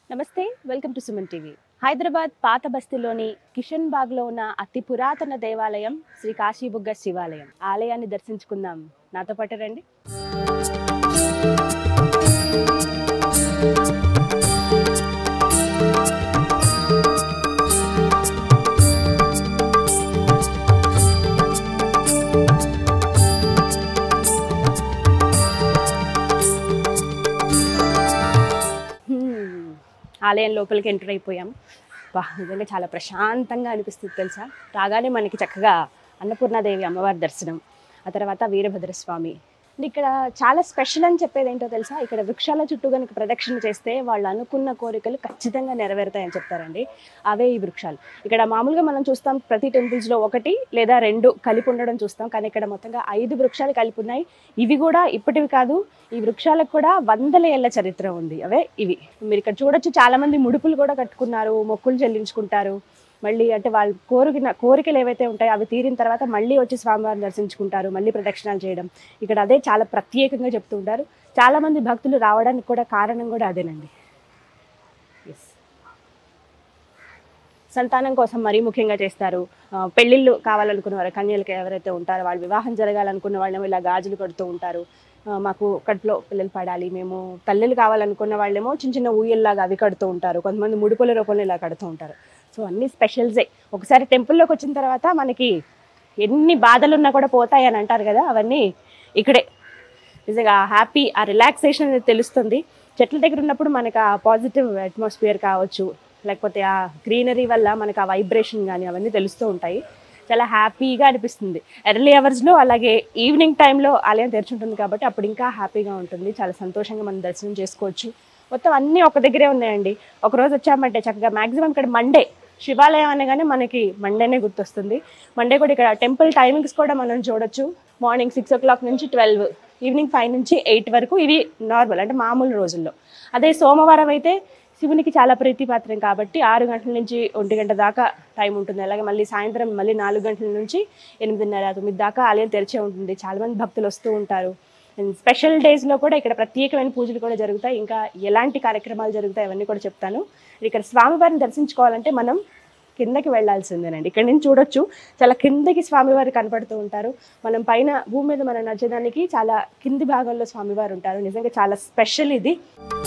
నమస్తే welcome to Suman TV Hyderabad పాత బస్తీలోని కిషన్ బాగ్ లో ఉన్న అతి పురాతన దేవాలయం శ్రీ కాశీబుగ్గ శివాలయం ఆలయాన్ని దర్శించుకుందాం నాతో పాటు రండి హ్మ్. ఆలయం లోపలికి ఎంటర్ అయిపోయాం వా నిజంగా చాలా ప్రశాంతంగా అనిపిస్తుంది తెలుసా రాగానే మనకి చక్కగా అన్నపూర్ణాదేవి అమ్మవారి దర్శనం ఆ తర్వాత వీరభద్రస్వామి ఇక్కడ చాలా స్పెషల్ అని చెప్పేది ఏంటో తెలుసా ఇక్కడ వృక్షాల చుట్టూ కనుక ప్రదక్షిణ చేస్తే వాళ్ళు అనుకున్న కోరికలు ఖచ్చితంగా నెరవేరుతాయని చెప్తారండి అవే ఈ వృక్షాలు ఇక్కడ మామూలుగా మనం చూస్తాం ప్రతి టెంపుల్స్లో ఒకటి లేదా రెండు కలిపి ఉండడం చూస్తాం కానీ ఇక్కడ మొత్తంగా ఐదు వృక్షాలు కలిపి ఉన్నాయి ఇవి కూడా ఇప్పటివి కాదు ఈ వృక్షాలకు కూడా వందల ఏళ్ల చరిత్ర ఉంది అవే ఇవి మీరు ఇక్కడ చూడొచ్చు చాలా మంది ముడుపులు కూడా కట్టుకున్నారు మొక్కులు చెల్లించుకుంటారు మళ్ళీ అంటే వాళ్ళు కోరిన కోరికలు ఏవైతే ఉంటాయో అవి తీరిన తర్వాత మళ్ళీ వచ్చి స్వామివారిని దర్శించుకుంటారు మళ్ళీ ప్రదక్షిణాలు చేయడం ఇక్కడ అదే చాలా ప్రత్యేకంగా చెప్తూ ఉంటారు చాలా మంది భక్తులు రావడానికి కూడా కారణం కూడా అదేనండి ఎస్ సంతానం కోసం మరీ ముఖ్యంగా చేస్తారు ఆ, పెళ్ళిళ్ళు కావాలనుకున్న వారు కన్యలకి ఎవరైతే ఉంటారో వాళ్ళు వివాహం జరగాలనుకున్న వాళ్ళేమో ఇలా గాజులు కడుతూ ఉంటారు ఆ, మాకు కడుపులో పిల్లలు పడాలి మేము తల్లులు కావాలనుకున్న వాళ్ళేమో చిన్న చిన్న ఊయల్లాగా అవి కడుతూ ఉంటారు కొంతమంది ముడుపుల రూపంలో ఇలా కడుతూ ఉంటారు సో అన్ని స్పెషల్సే ఒకసారి టెంపుల్లోకి వచ్చిన తర్వాత మనకి ఎన్ని బాధలు ఉన్నా కూడా పోతాయి అని అంటారు కదా అవన్నీ ఇక్కడే నిజంగా హ్యాపీ ఆ రిలాక్సేషన్ అనేది తెలుస్తుంది చెట్ల దగ్గర ఉన్నప్పుడు మనకు ఆ పాజిటివ్ అట్మాస్ఫియర్ కావచ్చు లేకపోతే ఆ గ్రీనరీ వల్ల మనకు ఆ వైబ్రేషన్ కానీ అవన్నీ తెలుస్తూ ఉంటాయి చాలా హ్యాపీగా అనిపిస్తుంది ఎర్లీ అవర్స్లో అలాగే ఈవినింగ్ టైంలో ఆలయం తెరిచుంటుంది కాబట్టి అప్పుడు ఇంకా హ్యాపీగా ఉంటుంది చాలా సంతోషంగా మనం దర్శనం చేసుకోవచ్చు మొత్తం అన్నీ ఒక దగ్గరే ఉన్నాయండి ఒక రోజు వచ్చామంటే చక్కగా మ్యాక్సిమం ఇక్కడ మండే శివాలయం అనగానే మనకి మండేనే గుర్తొస్తుంది మండే కూడా ఇక్కడ టెంపుల్ టైమింగ్స్ కూడా మనం చూడొచ్చు మార్నింగ్ సిక్స్ ఓ క్లాక్ నుంచి ట్వెల్వ్ ఈవినింగ్ ఫైవ్ నుంచి ఎయిట్ వరకు ఇవి నార్మల్ అంటే మామూలు రోజుల్లో అదే సోమవారం అయితే శివునికి చాలా ప్రీతిపాత్రం కాబట్టి ఆరు గంటల నుంచి ఒంటి గంట దాకా టైం ఉంటుంది అలాగే మళ్ళీ సాయంత్రం మళ్ళీ నాలుగు గంటల నుంచి ఎనిమిదిన్నర తొమ్మిది దాకా ఆలయం తెరిచే ఉంటుంది చాలా మంది భక్తులు వస్తూ ఉంటారు అండ్ స్పెషల్ డేస్లో కూడా ఇక్కడ ప్రత్యేకమైన పూజలు కూడా జరుగుతాయి ఇంకా ఎలాంటి కార్యక్రమాలు జరుగుతాయి అవన్నీ కూడా చెప్తాను ఇక్కడ స్వామివారిని దర్శించుకోవాలంటే మనం కిందకి వెళ్ళాల్సిందేనండి ఇక్కడ నుంచి చూడొచ్చు చాలా కిందకి స్వామివారు కనపడుతూ ఉంటారు మనం పైన భూమి మీద మనం నచ్చడానికి చాలా కింది భాగంలో స్వామివారు ఉంటారు నిజంగా చాలా స్పెషల్ ఇది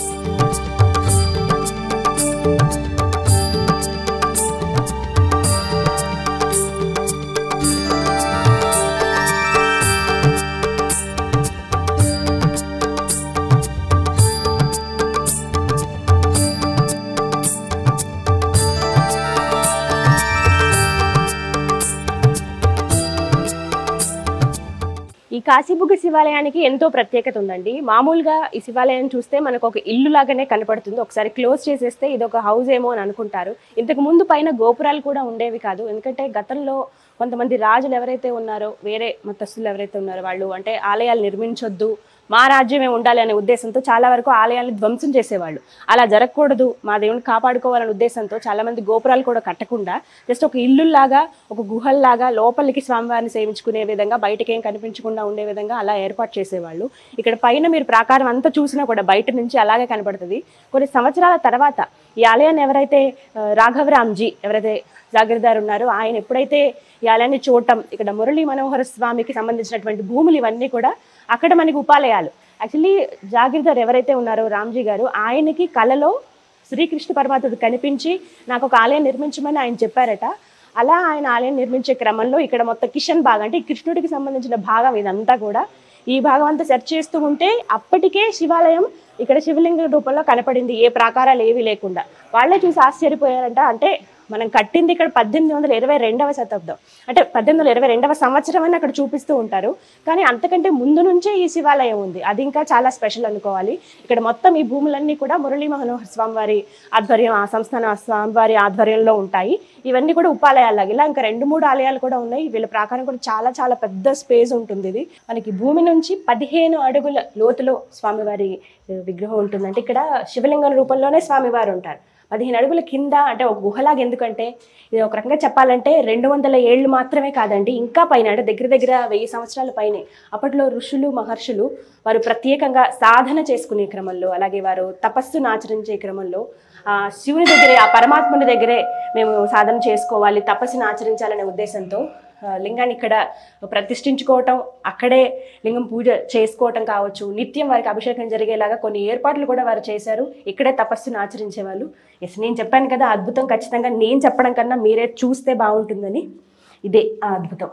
ఈ కాశీబుగ్గ శివాలయానికి ఎంతో ప్రత్యేకత ఉందండి మామూలుగా ఈ శివాలయం చూస్తే మనకు ఒక ఇల్లు లాగానే కనపడుతుంది ఒకసారి క్లోజ్ చేసేస్తే ఇది ఒక హౌస్ ఏమో అని అనుకుంటారు ఇంతకు ముందు పైన గోపురాలు కూడా ఉండేవి కాదు ఎందుకంటే గతంలో కొంతమంది రాజులు ఎవరైతే ఉన్నారో వేరే మతస్థులు ఎవరైతే ఉన్నారో వాళ్ళు అంటే ఆలయాలు నిర్మించొద్దు మా రాజ్యమే ఉండాలి అనే ఉద్దేశంతో చాలా వరకు ఆలయాలను ధ్వంసం చేసేవాళ్ళు అలా జరగకూడదు మా దేవుని కాపాడుకోవాలనే ఉద్దేశంతో చాలా మంది గోపురాలు కూడా కట్టకుండా జస్ట్ ఒక ఇల్లులాగా ఒక గుహల్లాగా లోపలికి స్వామివారిని సేవించుకునే విధంగా బయటకి ఏం కనిపించకుండా ఉండే విధంగా అలా ఏర్పాటు చేసేవాళ్ళు ఇక్కడ పైన మీరు ప్రాకారం అంతా చూసినా కూడా బయట నుంచి అలాగే కనపడుతుంది కొన్ని సంవత్సరాల తర్వాత ఈ ఆలయాన్ని ఎవరైతే ఆ, రాఘవరామ్జీ ఎవరైతే జాగీర్దార్ ఉన్నారో ఆయన ఎప్పుడైతే ఈ ఆలయాన్ని చూడటం ఇక్కడ మురళీ మనోహర స్వామికి సంబంధించినటువంటి భూములు ఇవన్నీ కూడా అక్కడ మనకి ఉపాలయాలు యాక్చువల్లీ జాగీర్దార్ ఎవరైతే ఉన్నారో రామ్జీ గారు ఆయనకి కలలో శ్రీకృష్ణ పరమాత్ముడు కనిపించి నాకు ఒక ఆలయం నిర్మించమని ఆయన చెప్పారట అలా ఆయన ఆలయం నిర్మించే క్రమంలో ఇక్కడ మొత్తం కిషన్ భాగం అంటే ఈ కృష్ణుడికి సంబంధించిన భాగం ఇదంతా కూడా ఈ భాగం అంతా సెర్చ్ చేస్తూ ఉంటే అప్పటికే శివాలయం ఇక్కడ శివలింగ రూపంలో కనపడింది ఏ ప్రాకారాలు ఏవి లేకుండా వాళ్ళే చూసి ఆశ్చర్యపోయారంట అంటే మనం కట్టింది ఇక్కడ పద్దెనిమిది వందల ఇరవై రెండవ శతాబ్దం అంటే పద్దెనిమిది వందల ఇరవై రెండవ సంవత్సరం అని అక్కడ చూపిస్తూ ఉంటారు కానీ అంతకంటే ముందు నుంచే ఈ శివాలయం ఉంది అది ఇంకా చాలా స్పెషల్ అనుకోవాలి ఇక్కడ మొత్తం ఈ భూములన్నీ కూడా మురళీ మనోహర్ స్వామివారి ఆధ్వర్యం ఆ సంస్థాన స్వామివారి ఆధ్వర్యంలో ఉంటాయి ఇవన్నీ కూడా ఉపాలయాలు ఇలా ఇంకా రెండు మూడు ఆలయాలు కూడా ఉన్నాయి వీళ్ళ ప్రాకారం కూడా చాలా చాలా పెద్ద స్పేస్ ఉంటుంది ఇది మనకి భూమి నుంచి పదిహేను అడుగుల లోతులో స్వామివారి ఆ, విగ్రహం ఉంటుంది అంటే ఇక్కడ శివలింగం రూపంలోనే స్వామివారు ఉంటారు పదిహేను అడుగుల కింద అంటే ఒక గుహలాగా ఎందుకంటే ఇది ఒక రకంగా చెప్పాలంటే రెండు వందల ఏళ్ళు మాత్రమే కాదండి ఇంకా పైన అంటే దగ్గర దగ్గర వెయ్యి సంవత్సరాల పైనే అప్పట్లో ఋషులు మహర్షులు వారు ప్రత్యేకంగా సాధన చేసుకునే క్రమంలో అలాగే వారు తపస్సును ఆచరించే క్రమంలో ఆ శివుని దగ్గరే ఆ పరమాత్ముని దగ్గరే మేము సాధన చేసుకోవాలి తపస్సును ఆచరించాలనే ఉద్దేశంతో ఆ, లింగాన్ని ఇక్కడ ప్రతిష్ఠించుకోవటం అక్కడే లింగం పూజ చేసుకోవటం కావచ్చు నిత్యం వారికి అభిషేకం జరిగేలాగా కొన్ని ఏర్పాట్లు కూడా వారు చేశారు ఇక్కడే తపస్సును ఆచరించేవాళ్ళు ఎస్ నేను చెప్పాను కదా అద్భుతం ఖచ్చితంగా నేను చెప్పడం కన్నా మీరే చూస్తే బాగుంటుందని ఇదే ఆ అద్భుతం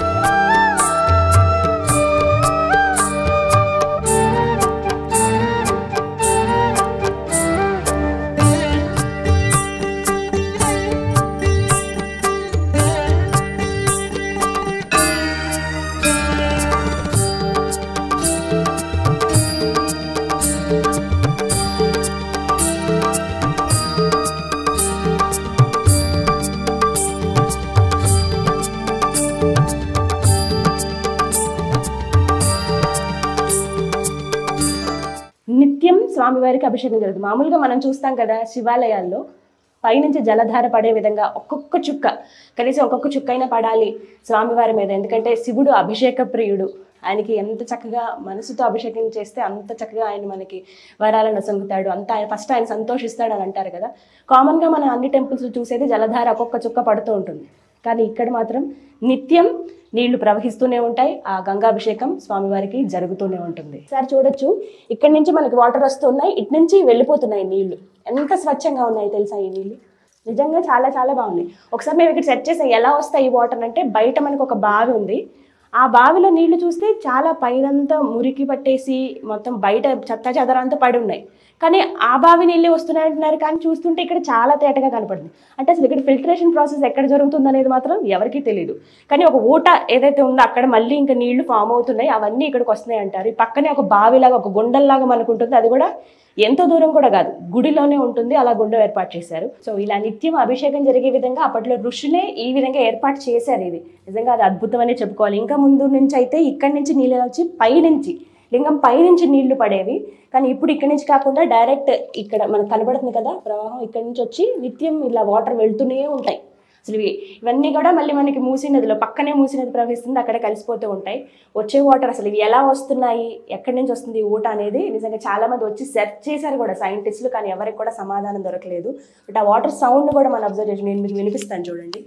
నిత్యం స్వామివారికి అభిషేకం జరుగుతుంది మామూలుగా మనం చూస్తాం కదా శివాలయాల్లో పైనుంచి జలధార పడే విధంగా ఒక్కొక్క చుక్క కనీసం ఒక్కొక్క చుక్క అయినా పడాలి స్వామివారి మీద ఎందుకంటే శివుడు అభిషేక ప్రియుడు ఆయనకి ఎంత చక్కగా మనసుతో అభిషేకం చేస్తే అంత చక్కగా ఆయన మనకి వరాలను సొంగుతాడు అంత ఆయన ఫస్ట్ ఆయన సంతోషిస్తాడు అని అంటారు కదా కామన్గా మనం అన్ని టెంపుల్స్ చూసేది జలధార ఒక్కొక్క చుక్క పడుతూ ఉంటుంది కానీ ఇక్కడ మాత్రం నిత్యం నీళ్లు ప్రవహిస్తూనే ఉంటాయి ఆ గంగాభిషేకం స్వామివారికి జరుగుతూనే ఉంటుంది సార్ చూడొచ్చు ఇక్కడి నుంచి మనకి వాటర్ వస్తున్నాయి ఇటు నుంచి వెళ్ళిపోతున్నాయి నీళ్లు ఎంత స్వచ్ఛంగా ఉన్నాయి తెలుసా ఈ నీళ్లు నిజంగా చాలా చాలా బాగున్నాయి ఒకసారి మేము ఇక్కడ సెట్ చేసాం ఎలా వస్తాయి ఈ వాటర్ అంటే బయట మనకు ఒక బావి ఉంది ఆ బావిలో నీళ్లు చూస్తే చాలా పైనంతా మురికి పట్టేసి మొత్తం బయట చెత్త చెదరంతా పడి ఉన్నాయి కానీ ఆ బావి నీళ్ళే వస్తున్నాయి అంటున్నారు కానీ చూస్తుంటే ఇక్కడ చాలా తేటగా కనపడుతుంది అంటే అసలు ఇక్కడ ఫిల్టరేషన్ ప్రాసెస్ ఎక్కడ జరుగుతుంది అనేది మాత్రం ఎవరికీ తెలియదు కానీ ఒక ఊట ఏదైతే ఉందో అక్కడ మళ్ళీ ఇంకా నీళ్లు ఫామ్ అవుతున్నాయి అవన్నీ ఇక్కడికి వస్తున్నాయి అంటారు ఈ పక్కనే ఒక బావిలాగా ఒక గుండల్లాగా మనకు ఉంటుంది అది కూడా ఎంతో దూరం కూడా కాదు గుడిలోనే ఉంటుంది అలా గుండం ఏర్పాటు చేశారు సో ఇలా నిత్యం అభిషేకం జరిగే విధంగా అప్పట్లో ఋషులే ఈ విధంగా ఏర్పాటు చేశారు ఇది నిజంగా అది అద్భుతమనే చెప్పుకోవాలి ఇంకా ముందు నుంచి అయితే ఇక్కడి నుంచి నీళ్ళు వచ్చి పైనుంచి లింగం పైనుంచి నీళ్లు పడేవి కానీ ఇప్పుడు ఇక్కడి నుంచి కాకుండా డైరెక్ట్ ఇక్కడ మనకు కనబడుతుంది కదా ప్రవాహం ఇక్కడి నుంచి వచ్చి నిత్యం ఇలా వాటర్ వెళ్తూనే ఉంటాయి అసలు ఇవి ఇవన్నీ కూడా మళ్ళీ మనకి మూసీ నదిలో పక్కనే మూసీ నది ప్రవహిస్తుంది అక్కడ కలిసిపోతూ ఉంటాయి వచ్చే వాటర్ అసలు ఇవి ఎలా వస్తున్నాయి ఎక్కడి నుంచి వస్తుంది ఈ ఊట అనేది నిజంగా చాలా మంది వచ్చి సెర్చ్ చేశారు కూడా సైంటిస్టులు కానీ ఎవరికి కూడా సమాధానం దొరకలేదు బట్ ఆ వాటర్ సౌండ్ కూడా మనం అబ్జర్వ్ చేసి నేను మీకు వినిపిస్తాను చూడండి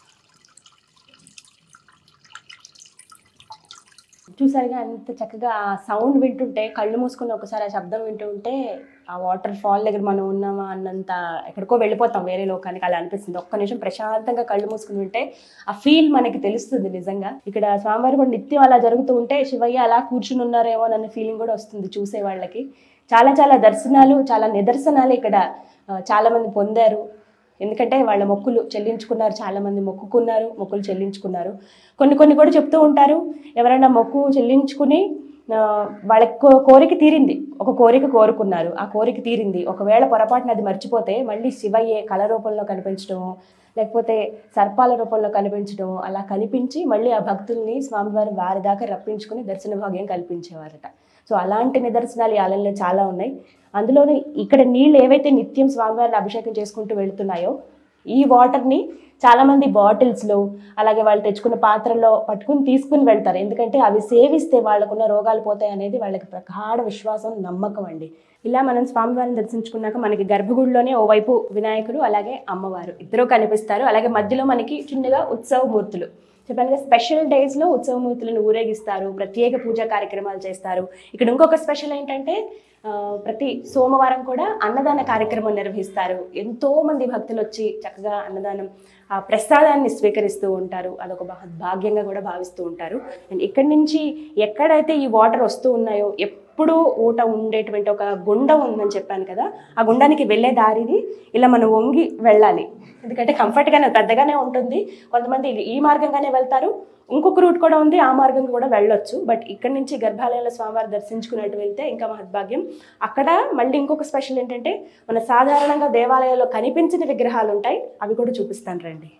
చూసారుగా అంత చక్కగా ఆ సౌండ్ వింటుంటే కళ్ళు మూసుకుని ఒకసారి ఆ శబ్దం వింటుంటే ఆ వాటర్ ఫాల్ దగ్గర మనం ఉన్నామా అన్నంత ఎక్కడికో వెళ్ళిపోతాం వేరే లోకానికి అలా అనిపిస్తుంది ఒక్క నిమిషం ప్రశాంతంగా కళ్ళు మూసుకుని వింటే ఆ ఫీల్ మనకి తెలుస్తుంది నిజంగా ఇక్కడ స్వామివారి కూడా నిత్యం అలా జరుగుతూ ఉంటే శివయ్య అలా కూర్చుని ఉన్నారేమో అన్న ఫీలింగ్ కూడా వస్తుంది చూసే వాళ్ళకి చాలా చాలా దర్శనాలు చాలా నిదర్శనాలు ఇక్కడ ఆ, చాలా మంది పొందారు ఎందుకంటే వాళ్ళ మొక్కులు చెల్లించుకున్నారు చాలా మంది మొక్కుకున్నారు మొక్కులు చెల్లించుకున్నారు కొన్ని కొన్ని కూడా చెప్తూ ఉంటారు ఎవరైనా మొక్కు చెల్లించుకుని ఆ, వాళ్ళ కో- కోరిక తీరింది ఒక కోరిక కోరుకున్నారు ఆ కోరిక తీరింది ఒకవేళ పొరపాటున అది మర్చిపోతే మళ్ళీ శివయ్యే కళ రూపంలో కనిపించడము లేకపోతే సర్పాల రూపంలో కనిపించడం అలా కనిపించి మళ్ళీ ఆ భక్తుల్ని స్వామివారి వారి దాకా రప్పించుకుని దర్శన భాగ్యం కల్పించేవారట సో అలాంటి నిదర్శనాలు ఈ ఆలయంలో చాలా ఉన్నాయి అందులోనే ఇక్కడ నీళ్ళు ఏవైతే నిత్యం స్వామివారిని అభిషేకం చేసుకుంటూ వెళ్తున్నాయో ఈ వాటర్ని చాలా మంది బాటిల్స్లో అలాగే వాళ్ళు తెచ్చుకున్న పాత్రల్లో పట్టుకుని తీసుకుని వెళ్తారు ఎందుకంటే అవి సేవిస్తే వాళ్ళకున్న రోగాలు పోతాయి అనేది వాళ్ళకి ప్రగాఢ విశ్వాసం నమ్మకం అండి ఇలా మనం స్వామివారిని దర్శించుకున్నాక మనకి గర్భగుడిలోనే ఓవైపు వినాయకుడు అలాగే అమ్మవారు ఇద్దరూ కనిపిస్తారు అలాగే మధ్యలో మనకి చిన్నగా ఉత్సవ మూర్తులు చెప్పాను కదా స్పెషల్ డేస్లో ఉత్సవమూర్తులను ఊరేగిస్తారు ప్రత్యేక పూజా కార్యక్రమాలు చేస్తారు ఇక్కడ ఇంకొక స్పెషల్ ఏంటంటే ఆ, ప్రతి సోమవారం కూడా అన్నదాన కార్యక్రమం నిర్వహిస్తారు ఎంతో మంది భక్తులు వచ్చి చక్కగా అన్నదానం ఆ ప్రసాదాన్ని స్వీకరిస్తూ ఉంటారు అదొక మహత్ భాగ్యంగా కూడా భావిస్తూ ఉంటారు అండ్ ఇక్కడి నుంచి ఎక్కడైతే ఈ వాటర్ వస్తూ ఉన్నాయో ఎప్పుడూ ఊట ఉండేటువంటి ఒక గుండం ఉందని చెప్పాను కదా ఆ గుండానికి వెళ్ళే దారిది ఇలా మనం వంగి వెళ్ళాలి ఎందుకంటే కంఫర్ట్గానే పెద్దగానే ఉంటుంది కొంతమంది ఈ మార్గంగానే వెళ్తారు ఇంకొక రూట్ కూడా ఉంది ఆ మార్గం కూడా వెళ్ళొచ్చు బట్ ఇక్కడ నుంచి గర్భాలయంలో స్వామివారి దర్శించుకున్నట్టు వెళ్తే ఇంకా మహద్భాగ్యం అక్కడ మళ్ళీ ఇంకొక స్పెషల్ ఏంటంటే మన సాధారణంగా దేవాలయాల్లో కనిపించిన విగ్రహాలు ఉంటాయి అవి కూడా చూపిస్తాను రండి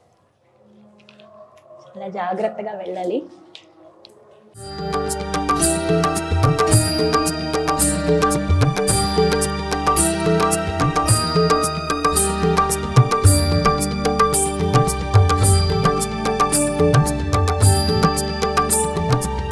అలా జాగ్రత్తగా వెళ్ళాలి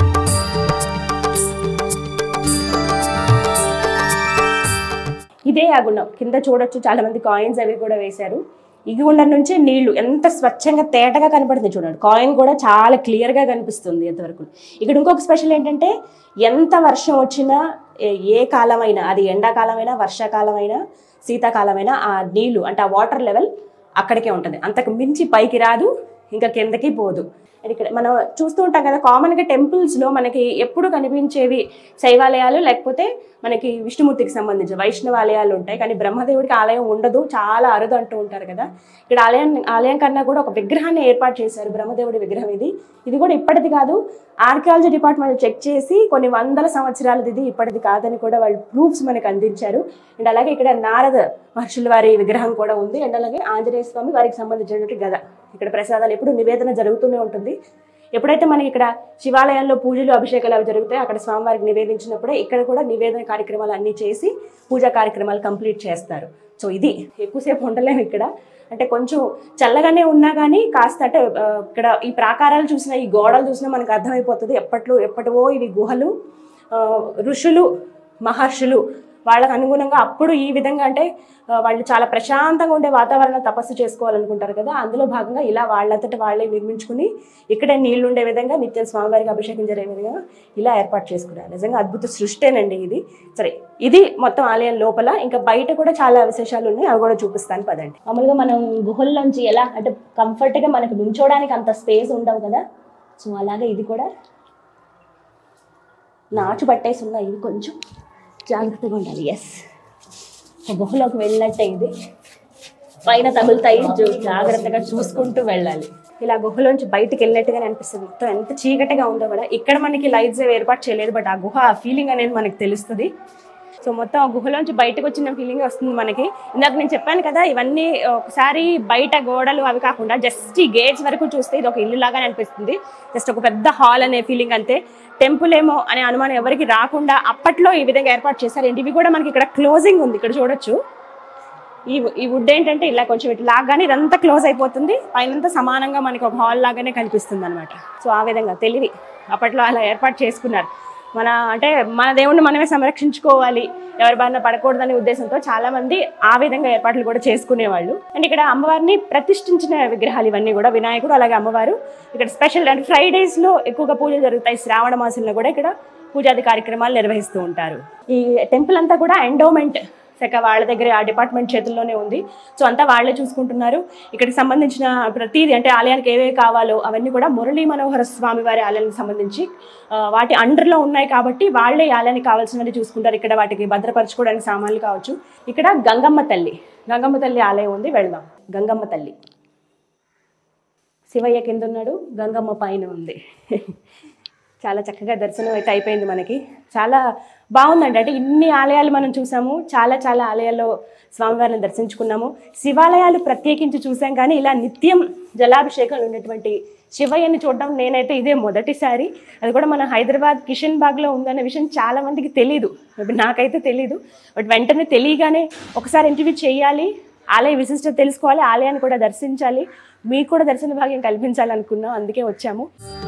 ఇదే ఆ గుండం కింద చూడొచ్చు చాలా మంది కాయిన్స్ అవి కూడా వేశారు ఈ గుండం నుంచి నీళ్లు ఎంత స్వచ్ఛంగా తేటగా కనపడుతుంది చూడండి కాయిన్ కూడా చాలా క్లియర్గా కనిపిస్తుంది ఎంతవరకు ఇక్కడ ఇంకొక స్పెషల్ ఏంటంటే ఎంత వర్షం వచ్చినా ఏ- ఏ కాలమైనా అది ఎండాకాలమైనా వర్షాకాలమైనా శీతాకాలమైనా ఆ నీళ్లు అంటే ఆ వాటర్ లెవెల్ అక్కడికే ఉంటుంది అంతకు మించి పైకి రాదు ఇంకా కిందకి పోదు అండ్ ఇక్కడ మనం చూస్తూ ఉంటాం కదా కామన్గా టెంపుల్స్లో మనకి ఎప్పుడు కనిపించేవి శైవాలయాలు లేకపోతే మనకి విష్ణుమూర్తికి సంబంధించిన వైష్ణవ ఆలయాలు ఉంటాయి కానీ బ్రహ్మదేవుడికి ఆలయం ఉండదు చాలా అరుదు అంటూ ఉంటారు కదా ఇక్కడ ఆలయం ఆలయం కన్నా కూడా ఒక విగ్రహాన్ని ఏర్పాటు చేశారు బ్రహ్మదేవుడి విగ్రహం ఇది ఇది కూడా ఇప్పటిది కాదు ఆర్కియాలజీ డిపార్ట్మెంట్ చెక్ చేసి కొన్ని వందల సంవత్సరాలది ఇది ఇప్పటిది కాదని కూడా వాళ్ళు ప్రూఫ్స్ మనకు అందించారు అండ్ అలాగే ఇక్కడ నారద మహర్షుల వారి విగ్రహం కూడా ఉంది అండ్ అలాగే ఆంజనేయ స్వామి వారికి సంబంధించినటువంటి గద ఇక్కడ ప్రసాదాలు ఎప్పుడు నివేదన జరుగుతూనే ఉంటుంది ఎప్పుడైతే మనకి ఇక్కడ శివాలయంలో పూజలు అభిషేకాలు అవి జరుగుతాయి అక్కడ స్వామివారికి నివేదించినప్పుడే ఇక్కడ కూడా నివేదన కార్యక్రమాలు అన్నీ చేసి పూజా కార్యక్రమాలు కంప్లీట్ చేస్తారు సో ఇది ఎక్కువసేపు ఉండలేము ఇక్కడ అంటే కొంచెం చల్లగానే ఉన్నా కానీ కాస్త అంటే ఆ, ఇక్కడ ఈ ప్రాకారాలు చూసినా ఈ గోడలు చూసినా మనకు అర్థమైపోతుంది ఎప్పట్లో ఎప్పటివో ఇవి గుహలు ఆ, ఋషులు మహర్షులు వాళ్ళకు అనుగుణంగా అప్పుడు ఈ విధంగా అంటే ఆ, వాళ్ళు చాలా ప్రశాంతంగా ఉండే వాతావరణం తపస్సు చేసుకోవాలనుకుంటారు కదా అందులో భాగంగా ఇలా వాళ్ళంతటి వాళ్ళే నిర్మించుకుని ఇక్కడే నీళ్లు ఉండే విధంగా నిత్యం స్వామివారికి అభిషేకం జరిగే విధంగా ఇలా ఏర్పాటు చేసుకున్నారు నిజంగా అద్భుత సృష్టేనండి ఇది సరే ఇది మొత్తం ఆలయం లోపల ఇంకా బయట కూడా చాలా విశేషాలు ఉన్నాయి అవి కూడా చూపిస్తాను పదండి మామూలుగా మనం గుహల్లోంచి ఎలా అంటే కంఫర్ట్గా మనకు నుంచోడానికి అంత స్పేస్ ఉండవు కదా సో అలాగే ఇది కూడా నాచు పట్టేసి ఉన్నాయి ఇవి కొంచెం జాగ్రత్తగా ఉండాలి ఎస్ గుహలోకి వెళ్ళినట్టే ఇది పైన తగులుతాయి జు- జాగ్రత్తగా చూసుకుంటూ వెళ్ళాలి ఇలా గుహలోంచి బయటికి వెళ్ళినట్టుగానే అనిపిస్తుంది మొత్తం ఎంత చీకటిగా ఉందో కూడా ఇక్కడ మనకి లైట్స్ ఏవి ఏర్పాటు చేయలేదు బట్ ఆ గుహ ఫీలింగ్ అనేది మనకి తెలుస్తుంది సో మొత్తం ఆ గుహలోంచి బయటకు వచ్చిన ఫీలింగ్ వస్తుంది మనకి ఇందాక నేను చెప్పాను కదా ఇవన్నీ ఒకసారి బయట గోడలు అవి కాకుండా జస్ట్ ఈ గేట్స్ వరకు చూస్తే ఇది ఒక ఇల్లు లాగానే అనిపిస్తుంది జస్ట్ ఒక పెద్ద హాల్ అనే ఫీలింగ్ అంతే టెంపుల్ ఏమో అనే అనుమానం ఎవరికి రాకుండా అప్పట్లో ఈ విధంగా ఏర్పాటు చేశారు ఏంటి ఇవి కూడా మనకి ఇక్కడ క్లోజింగ్ ఉంది ఇక్కడ చూడొచ్చు ఈ ఈ వుడ్ ఏంటంటే ఇలా కొంచెం ఇట్లా లాగానే ఇదంతా క్లోజ్ అయిపోతుంది పైనంతా సమానంగా మనకి ఒక హాల్ లాగానే కనిపిస్తుంది అనమాట సో ఆ విధంగా తెలివి అప్పట్లో అలా ఏర్పాటు చేసుకున్నారు మన అంటే మన దేవుణ్ణి మనమే సంరక్షించుకోవాలి ఎవరి బారిన పడకూడదనే ఉద్దేశంతో చాలా మంది ఆ విధంగా ఏర్పాట్లు కూడా చేసుకునేవాళ్ళు అండ్ ఇక్కడ అమ్మవారిని ప్రతిష్ఠించిన విగ్రహాలు ఇవన్నీ కూడా వినాయకుడు అలాగే అమ్మవారు ఇక్కడ స్పెషల్ అంటే ఫ్రైడేస్ లో ఎక్కువగా పూజలు జరుగుతాయి శ్రావణ మాసంలో కూడా ఇక్కడ పూజాది కార్యక్రమాలు నిర్వహిస్తూ ఉంటారు ఈ టెంపుల్ అంతా కూడా ఎండోమెంట్ శాఖ వాళ్ళ దగ్గర ఆ డిపార్ట్మెంట్ చేతుల్లోనే ఉంది సో అంతా వాళ్ళే చూసుకుంటున్నారు ఇక్కడికి సంబంధించిన ప్రతిదీ అంటే ఆలయానికి ఏవేవి కావాలో అవన్నీ కూడా మురళీ మనోహర స్వామి వారి ఆలయానికి సంబంధించి ఆ, వాటి అండర్లో ఉన్నాయి కాబట్టి వాళ్ళే ఈ ఆలయానికి కావాల్సినవి చూసుకుంటారు ఇక్కడ వాటికి భద్రపరచుకోవడానికి సామాన్లు కావచ్చు ఇక్కడ గంగమ్మ తల్లి గంగమ్మ తల్లి ఆలయం ఉంది వెళ్దాం గంగమ్మ తల్లి శివయ్య కింద ఉన్నాడు గంగమ్మ పైన ఉంది చాలా చక్కగా దర్శనం అయితే అయిపోయింది మనకి చాలా బాగుందండి అంటే ఇన్ని ఆలయాలు మనం చూసాము చాలా చాలా ఆలయాల్లో స్వామివారిని దర్శించుకున్నాము శివాలయాలు ప్రత్యేకించి చూసాం కానీ ఇలా నిత్యం జలాభిషేకాలు ఉన్నటువంటి శివయ్యని చూడడం నేనైతే ఇదే మొదటిసారి అది కూడా మన హైదరాబాద్ కిషన్ బాగ్లో ఉందనే విషయం చాలా మందికి తెలియదు Maybe నాకైతే తెలీదు బట్ వెంటనే తెలియగానే ఒకసారి ఇంటర్వ్యూ చేయాలి ఆలయ విశిష్టత తెలుసుకోవాలి ఆలయాన్ని కూడా దర్శించాలి మీకు కూడా దర్శన భాగ్యం కల్పించాలనుకున్నాం అందుకే వచ్చాము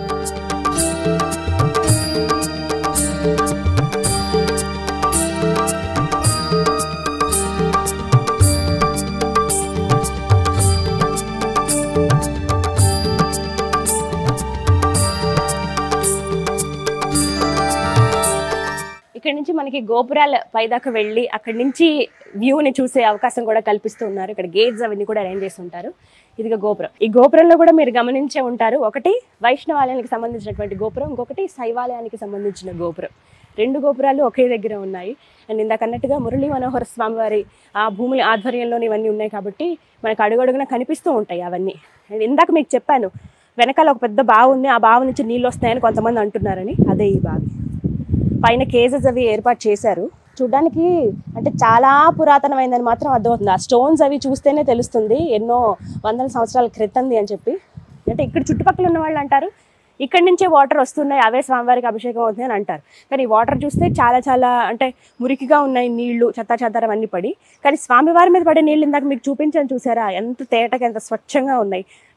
ఇక్కడ నుంచి మనకి గోపురాల పైదాకా వెళ్ళి అక్కడి నుంచి వ్యూని చూసే అవకాశం కూడా కల్పిస్తూ ఉన్నారు ఇక్కడ గేట్స్ అవన్నీ కూడా అరేంజ్ చేసి ఉంటారు ఇదిగా గోపురం ఈ గోపురంలో కూడా మీరు గమనించే ఉంటారు ఒకటి వైష్ణవాలయానికి సంబంధించినటువంటి గోపురం ఇంకొకటి శైవాలయానికి సంబంధించిన గోపురం రెండు గోపురాలు ఒకే దగ్గర ఉన్నాయి అండ్ ఇందాక అన్నట్టుగా మురళీ మనోహర స్వామి వారి ఆ భూముల ఆధ్వర్యంలోని ఇవన్నీ ఉన్నాయి కాబట్టి మనకు అడుగడుగున కనిపిస్తూ ఉంటాయి అవన్నీ అండ్ ఇందాక మీకు చెప్పాను వెనకాల ఒక పెద్ద బావి ఉంది ఆ బావి నుంచి నీళ్ళు వస్తాయని కొంతమంది అంటున్నారని అదే ఈ బావి పైన కేసెస్ అవి ఏర్పాటు చేశారు చూడ్డానికి అంటే చాలా పురాతనమైందని మాత్రం అర్థమవుతుంది ఆ స్టోన్స్ అవి చూస్తేనే తెలుస్తుంది ఎన్నో వందల సంవత్సరాల క్రితంది అని చెప్పి అంటే ఇక్కడ చుట్టుపక్కల ఉన్న వాళ్ళు అంటారు ఇక్కడి నుంచే వాటర్ వస్తున్నాయి అవే స్వామివారికి అభిషేకం అవుతుంది అని అంటారు కానీ ఈ వాటర్ చూస్తే చాలా చాలా అంటే మురికిగా ఉన్నాయి నీళ్లు చెత్త చెదారం అన్ని పడి కానీ స్వామివారి మీద పడే నీళ్ళు ఇందాక మీకు చూపించాను చూసారా ఎంత తేటగా ఎంత స్వచ్ఛంగా ఉన్నాయి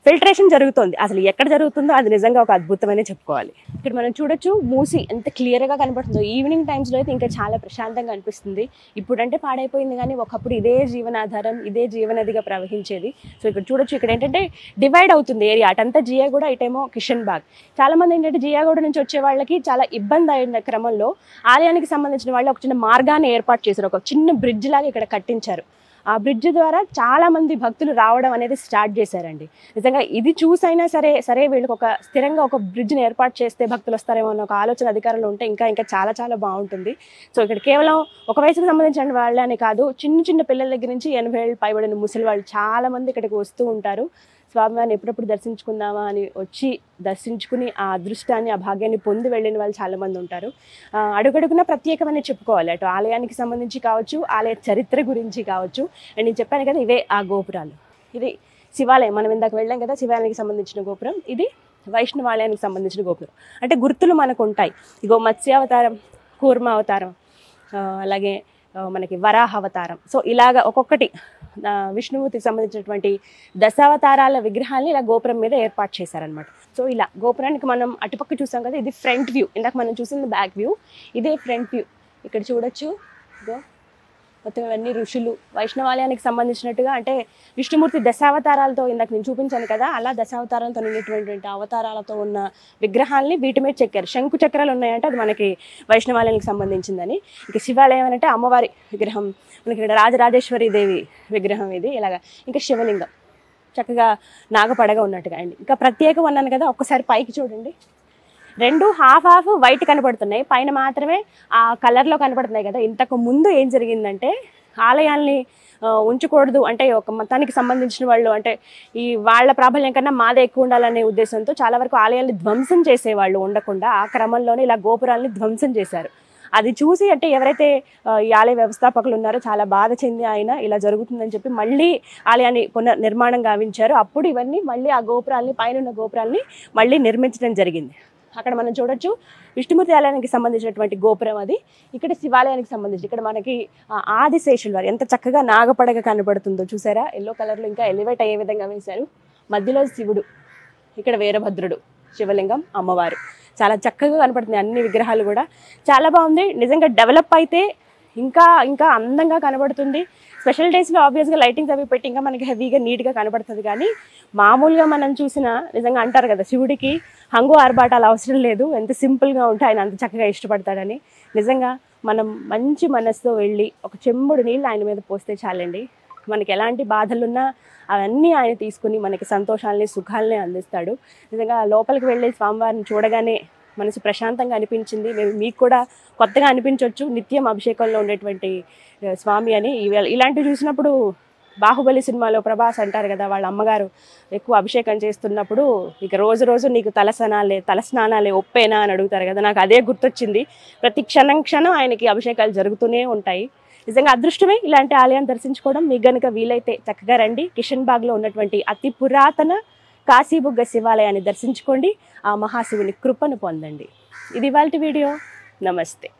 ఫిల్టరేషన్ జరుగుతుంది అసలు ఎక్కడ జరుగుతుందో అది నిజంగా ఒక అద్భుతమనే చెప్పుకోవాలి ఇక్కడ మనం చూడొచ్చు మూసి ఎంత క్లియర్గా కనబడుతుందో ఈవినింగ్ టైమ్స్లో అయితే ఇంకా చాలా ప్రశాంతంగా అనిపిస్తుంది ఇప్పుడంటే పాడైపోయింది కానీ ఒకప్పుడు ఇదే జీవనాధారం ఇదే జీవనదిగా ప్రవహించేది సో ఇక్కడ చూడొచ్చు ఇక్కడ ఏంటంటే డివైడ్ అవుతుంది ఏరియా అటంతా జియాగూడ ఇటేమో కిషన్ బాగ్ చాలా మంది ఏంటంటే జియాగూడ నుంచి వచ్చే వాళ్ళకి చాలా ఇబ్బంది అయిన క్రమంలో ఆలయానికి సంబంధించిన వాళ్ళు ఒక చిన్న మార్గాన్ని ఏర్పాటు చేశారు ఒక చిన్న బ్రిడ్జ్ లాగా ఇక్కడ కట్టించారు ఆ బ్రిడ్జ్ ద్వారా చాలా మంది భక్తులు రావడం అనేది స్టార్ట్ చేశారండి నిజంగా ఇది చూసైనా సరే సరే వీళ్ళకి ఒక స్థిరంగా ఒక బ్రిడ్జ్ని ఏర్పాటు చేస్తే భక్తులు వస్తారేమో అన్న ఒక ఆలోచన అధికారులు ఉంటే ఇంకా ఇంకా చాలా చాలా బాగుంటుంది సో ఇక్కడ కేవలం ఒక వయసుకు సంబంధించిన వాళ్ళని కాదు చిన్న చిన్న పిల్లల దగ్గర నుంచి ఎనభై ఏళ్ళు పైబడిన ముసలి వాళ్ళు చాలా మంది ఇక్కడికి వస్తూ ఉంటారు స్వామివారిని ఎప్పుడప్పుడు దర్శించుకుందామా అని వచ్చి దర్శించుకుని ఆ అదృష్టాన్ని ఆ భాగ్యాన్ని పొంది వెళ్ళిన వాళ్ళు చాలా మంది ఉంటారు ఆ, అడుగడుగునా ప్రత్యేకమని చెప్పుకోవాలి అటు ఆలయానికి సంబంధించి కావచ్చు ఆలయ చరిత్ర గురించి కావచ్చు అండ్ నేను చెప్పాను కదా ఇవే ఆ గోపురాలు ఇది శివాలయం మనం ఇందాక వెళ్ళాం కదా శివాలయానికి సంబంధించిన గోపురం ఇది వైష్ణవాలయానికి సంబంధించిన గోపురం అంటే గుర్తులు మనకు ఉంటాయి ఇగో మత్స్యావతారం కూర్మ అవతారం ఆ, అలాగే ఆ, మనకి వరాహ అవతారం సో ఇలాగ ఒక్కొక్కటి ఆ, విష్ణుమూర్తికి సంబంధించినటువంటి దశావతారాల విగ్రహాన్ని ఇలా గోపురం మీద ఏర్పాటు చేశారనమాట సో ఇలా గోపురానికి మనం అటుపక్క చూసాం కదా ఇది ఫ్రంట్ వ్యూ ఇందాక మనం చూసింది బ్యాక్ వ్యూ ఇదే ఫ్రంట్ వ్యూ ఇక్కడ చూడొచ్చు ఇదో మొత్తం ఇవన్నీ ఋషులు వైష్ణవాలయానికి సంబంధించినట్టుగా అంటే విష్ణుమూర్తి దశావతారాలతో ఇందాక నేను చూపించాను కదా అలా దశావతారాలతో నిండినటువంటి అవతారాలతో ఉన్న విగ్రహాల్ని వీటి మీద చెక్కారు శంకు చక్రాలు ఉన్నాయంటే అది మనకి వైష్ణవాలయానికి సంబంధించిందని ఇక శివాలయం అంటే అమ్మవారి విగ్రహం మనకి ఇక్కడ రాజరాజేశ్వరి దేవి విగ్రహం ఇది ఇలాగ ఇంకా శివలింగం చక్కగా నాగపడగా ఉన్నట్టుగా అండి ఇంకా ప్రత్యేకం అన్నాను కదా ఒక్కసారి పైకి చూడండి రెండు హాఫ్ హాఫ్ వైట్ కనపడుతున్నాయి పైన మాత్రమే ఆ కలర్లో కనపడుతున్నాయి కదా ఇంతకు ముందు ఏం జరిగిందంటే ఆలయాల్ని ఆ, ఉంచకూడదు అంటే ఒక మతానికి సంబంధించిన వాళ్ళు అంటే ఈ వాళ్ళ ప్రాబల్యం కన్నా మాదే ఎక్కువ ఉండాలనే ఉద్దేశంతో చాలా వరకు ఆలయాల్ని ధ్వంసం చేసేవాళ్ళు ఉండకుండా ఆ క్రమంలోనే ఇలా గోపురాల్ని ధ్వంసం చేశారు అది చూసి అంటే ఎవరైతే ఆ, ఈ ఆలయ వ్యవస్థాపకులు ఉన్నారో చాలా బాధ చెంది ఆయన ఇలా జరుగుతుందని చెప్పి మళ్ళీ ఆలయాన్ని పునర్ నిర్మాణం గావించారు అప్పుడు ఇవన్నీ మళ్ళీ ఆ గోపురాల్ని పైన ఉన్న గోపురాల్ని మళ్ళీ నిర్మించడం జరిగింది అక్కడ మనం చూడొచ్చు విష్ణుమూర్తి ఆలయానికి సంబంధించినటువంటి గోపురం అది ఇక్కడ శివాలయానికి సంబంధించి ఇక్కడ మనకి ఆ ఆదిశేషుల వారు ఎంత చక్కగా నాగపడగ కనబడుతుందో చూసారా ఎల్లో కలర్లో ఇంకా ఎలివేట్ అయ్యే విధంగా వేశారు మధ్యలో శివుడు ఇక్కడ వీరభద్రుడు శివలింగం అమ్మవారు చాలా చక్కగా కనపడుతుంది అన్ని విగ్రహాలు కూడా చాలా బాగుంది నిజంగా డెవలప్ అయితే ఇంకా ఇంకా అందంగా కనబడుతుంది స్పెషల్ డేస్లో ఆబ్వియస్గా లైటింగ్స్ అవి పెట్టి ఇంకా మనకి హెవీగా నీట్గా కనబడుతుంది కానీ మామూలుగా మనం చూసిన నిజంగా అంటారు కదా శివుడికి హంగు ఆర్భాటాలు అవసరం లేదు ఎంత సింపుల్గా ఉంటే ఆయన అంత చక్కగా ఇష్టపడతాడని నిజంగా మనం మంచి మనసుతో వెళ్ళి ఒక చెంబుడు నీళ్ళు ఆయన మీద పోస్తే చాలండి మనకి ఎలాంటి బాధలున్నా అవన్నీ ఆయన తీసుకుని మనకి సంతోషాలని సుఖాలని అందిస్తాడు నిజంగా లోపలికి వెళ్ళి స్వామివారిని చూడగానే మనసు ప్రశాంతంగా అనిపించింది మేము మీకు కూడా కొత్తగా అనిపించవచ్చు నిత్యం అభిషేకంలో ఉండేటువంటి ఆ, స్వామి అని ఇవ- ఇలాంటివి చూసినప్పుడు బాహుబలి సినిమాలో ప్రభాస్ అంటారు కదా వాళ్ళ అమ్మగారు ఎక్కువ అభిషేకం చేస్తున్నప్పుడు ఇక రోజు రోజు నీకు తలస్నానాలే తలస్నానాలే ఒప్పేనా అని అడుగుతారు కదా నాకు అదే గుర్తొచ్చింది ప్రతి క్షణం క్షణం ఆయనకి అభిషేకాలు జరుగుతూనే ఉంటాయి నిజంగా అదృష్టమే ఇలాంటి ఆలయాన్ని దర్శించుకోవడం మీకు గనుక వీలైతే చక్కగా రండి కిషన్ బాగ్లో ఉన్నటువంటి అతి పురాతన కాశీబుగ్గ శివాలయాన్ని దర్శించుకోండి ఆ మహాశివుని కృపను పొందండి ఇది ఇవాళ వీడియో నమస్తే